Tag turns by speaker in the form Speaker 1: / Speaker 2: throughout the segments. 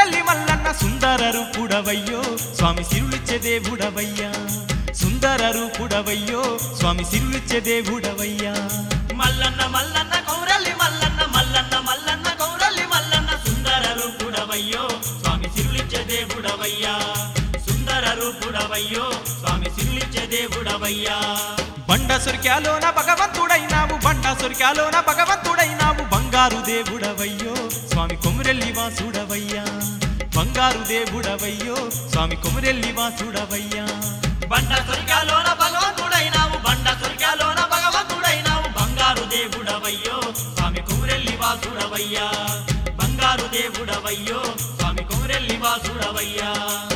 Speaker 1: కొమురెల్లి మల్లన్న సుందర రూపుడవయ్యో స్వామి సిరులిచ్చే దేవుడవయ్యా సుందర రూపుడవయ్యో స్వామి సిరులిచ్చే దేవుడవయ్యా
Speaker 2: మల్లన్న మల్లన్న కౌరల్లి మల్లన్న మల్లన్న మల్లన్న కౌరల్లి మల్లన్న సుందర రూపుడవయ్యో స్వామి సిరులిచ్చే దేవుడవయ్యా సుందర రూపుడవయ్యో స్వామి సిరులిచ్చే దేవుడవయ్యా
Speaker 1: బండ సురికాలోన భగవంతుడైనావు బండ సురికాలోన భగవంతుడైనావు బంగారు దేవుడవయ్యో స్వామి కొమురెల్లి వాసుడవయ్యా బంగారు దేవుడవయ్యో స్వామి కొమురెల్లి వాసుడవయ్యా
Speaker 2: బండ స్వర్గాలోన భగవంతుడైనావు బండ స్వర్గాలోన భగవంతుడైనావు బంగారు దేవుడవయ్యో స్వామి కుమరెల్లి వాసుడవయ్యా బంగారు దేవుడవయ్యో స్వామి కుమరెల్లి వాసుడవయ్యా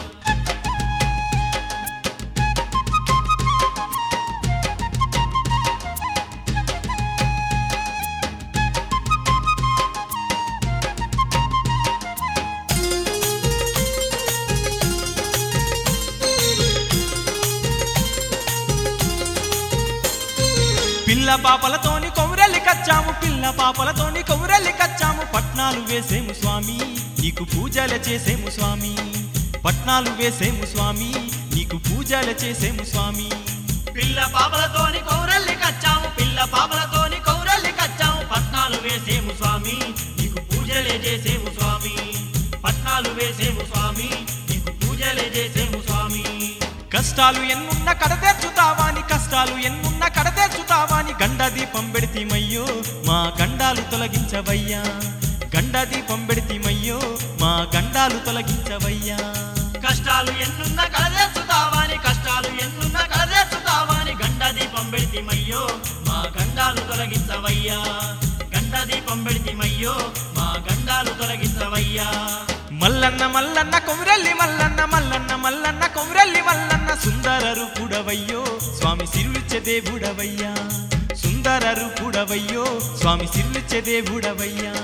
Speaker 1: పిల్ల పాపలతోని కొమురెల్లి కచ్చాము పిల్ల పాపలతోని కొమురెల్లి కచ్చాము పట్నాలు వేసేము స్వామి నీకు పూజలు చేసేము స్వామి పట్నాలు వేసేము స్వామి నీకు పూజలు చేసేము స్వామి
Speaker 2: పిల్ల పాపలతోని కౌరల్లి కచ్చాము పిల్ల పాపలతోని కౌరల్లి కచ్చాము పట్నాలు వేసేము స్వామి నీకు పూజలే చేసేము స్వామి పట్నాలు వేసేము స్వామి నీకు పూజలే చేసేము స్వామి
Speaker 1: కష్టాలు ఎన్నున్న కడతేర్చుతావాని కష్టాలు ఎన్నున్న కడతేర్చుతావాని గండ దీపం పెడితిమయ్యో మా గండాలు తొలగించవయ్యా గండ దీపం పెడితిమయ్యో మా గండాలు తొలగించవయ్యా
Speaker 2: కష్టాలు ఎన్నున్న కలదేర్చుతావాని కష్టాలు ఎన్నున్న కలదేర్చుతావాని గండ దీపం పెడితిమయ్యో మా గండాలు తొలగించవయ్యా గండ దీపం పెడితిమయ్యో మా గండాలు తొలగించవయ్యా
Speaker 1: మల్లన్న మల్లన్న కొమురెల్లి మల్లన్న మల్లన్న మల్లన్న కొమురెల్లి మల్లన్న సుందర రూపుడవయ్యో స్వామి సిరులిచ్చే దేవుడవయ్యా సుందర రూపుడవయ్యో స్వామి సిరులిచ్చే దేవుడవయ్యా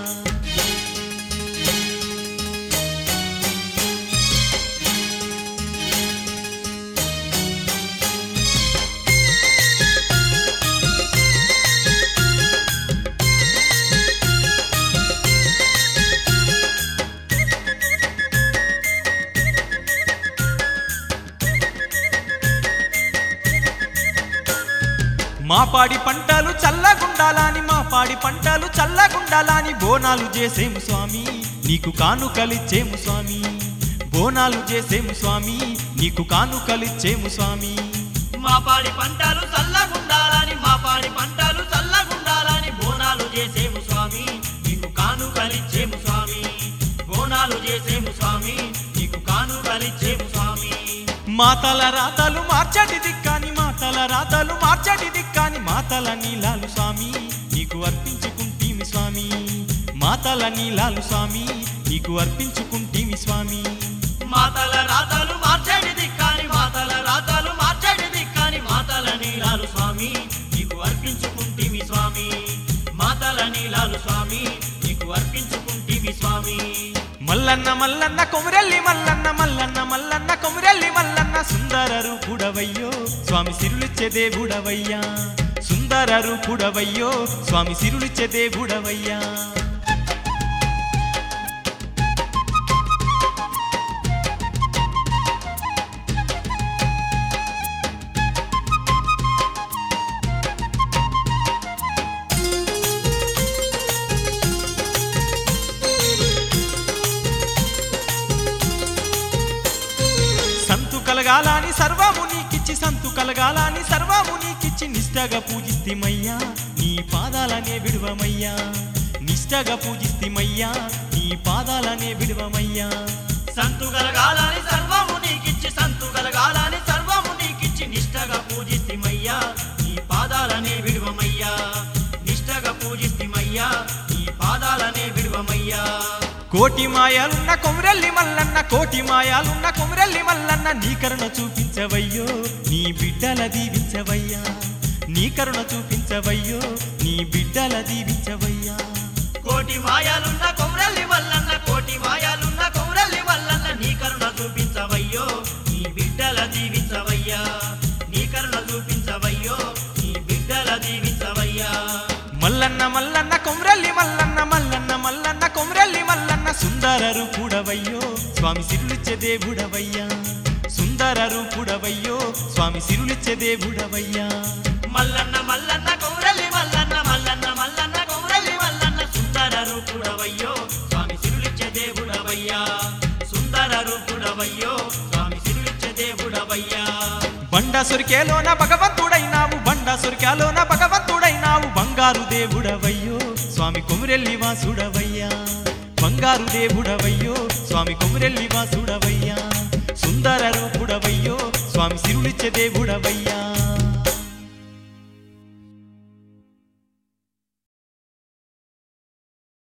Speaker 1: మా పాడి పంటలు చల్లగుండాలని మా పాడి పంటలు చల్లగుండాలని బోనాలు చేసేము స్వామి నీకు కానుకలిచ్చేము స్వామి బోనాలు చేసేము స్వామి నీకు కానుకలిచ్చేము స్వామి
Speaker 2: మా పాడి పంటలు చల్లగుండాలని మా పాడి పంటలు చల్లగుండాలని బోనాలు చేసేము స్వామి నీకు కానుకలిచ్చేము స్వామి బోనాలు చేసేము స్వామి నీకు కానుకలిచ్చేము స్వామి
Speaker 1: మాతల రాతలు మార్చటి దిక్కాని మాతల రాతలు మార్చటి దిక్కాని మాతల నీలాలు స్వామి నీకు అర్పించుకుంటీమి స్వామి మాతల నీలాలు స్వామి నీకు అర్పించుకుంటీమి స్వామి
Speaker 2: మాతల రాతలు మార్చడి దిక్కాని మాతల రాతలు మార్చడి దిక్కాని మాతల నీలాలు స్వామి నీకు అర్పించుకుంటిమి స్వామి మాతల నీలాలు స్వామి నీకు అర్పించుకుంటిమి స్వామి
Speaker 1: మల్లన్న మల్లన్న కొమురెల్లి మల్లన్న మల్లన్న మల్లన్న కొమురెల్లి మల్లన్న సుందర రూపుడవయ్యో స్వామి సిరులిచ్చే దేవుడవయ్యా సుందర రూపుడవయ్యో స్వామి సిరులిచ్చే దేవుడవయ్యా సంతు కలగాలని సర్వము నీకిచ్చి సంతు కలగాలని సర్వము నీకిచ్చి నిష్టగా పూజిస్తిమయ్యా నీ పాదాలనే విడువమయ్యా నిష్టగా పూజిస్తిమయ్యా నీ పాదాలనే విడువమయ్యా
Speaker 2: సంతు కలగాలని సర్వము నీకిచ్చి సంతు కలగాలని సర్వము నీకిచ్చి నిష్టగా పూజిస్తిమయ్యా నీ పాదాలనే విడువమయ్యా నిష్టగా పూజిస్తిమయ్యా నీ పాదాలనే విడువమయ్యా
Speaker 1: కోటి మాయాలున్న కొమురెల్లి మల్లన్న కోటి మాయాలున్న కొమురెల్లి మల్లన్న నీ కరుణ చూపించవయ్యో నీ బిడ్డల దీవించవయ్యా నీ కరుణ చూపించవయ్యో నీ బిడ్డల దీవించవయ్యా
Speaker 2: కోటి మాయాలున్న కొమరల్లి వల్లన్న కోటి మాయాలున్న కొమరల్లి వల్లన్న నీ కరుణ చూపించవయ్యో నీ బిడ్డల దీవించవయ్యా నీ కరుణ చూపించవయ్యో నీ బిడ్డల దీవించవయ్యా
Speaker 1: మల్లన్న మల్లన్న కొమరల్లి మల్లన్న మల్లన్న మల్లన్న కొమరల్లి మల్లన్న సుందర రూపుడవయ్యో స్వామి సిరులిచ్చే దేవుడవయ్యా సుందర రూపుడవయ్యో స్వామి సిరులిచ్చే దేవుడవయ్యా
Speaker 2: మల్లన్న మల్లన్న కౌరల్లి మల్లన్న మల్లన్న మల్లన్న కౌరల్లి మల్లన్న సుందర రూపుడవయ్యో స్వామి సిరులిచ్చే దేవుడవయ్యా సుందర రూపుడవయ్యో స్వామి సిరులిచ్చే దేవుడవయ్యా
Speaker 1: బండ సొరికేలోన భగవంతుడైనావు బండ సొరికాలోన భగవంతుడైనావు బంగారు దేవుడవయ్యో స్వామి కొమురెల్లి వాసుడవయ్యా బంగారు దేవుడవయ్యో స్వామి కొమురెల్లి వాసుడవయ్యా సుందర రూపుడవయ్యో స్వామి సిరులిచ్చే దేవుడవయ్యా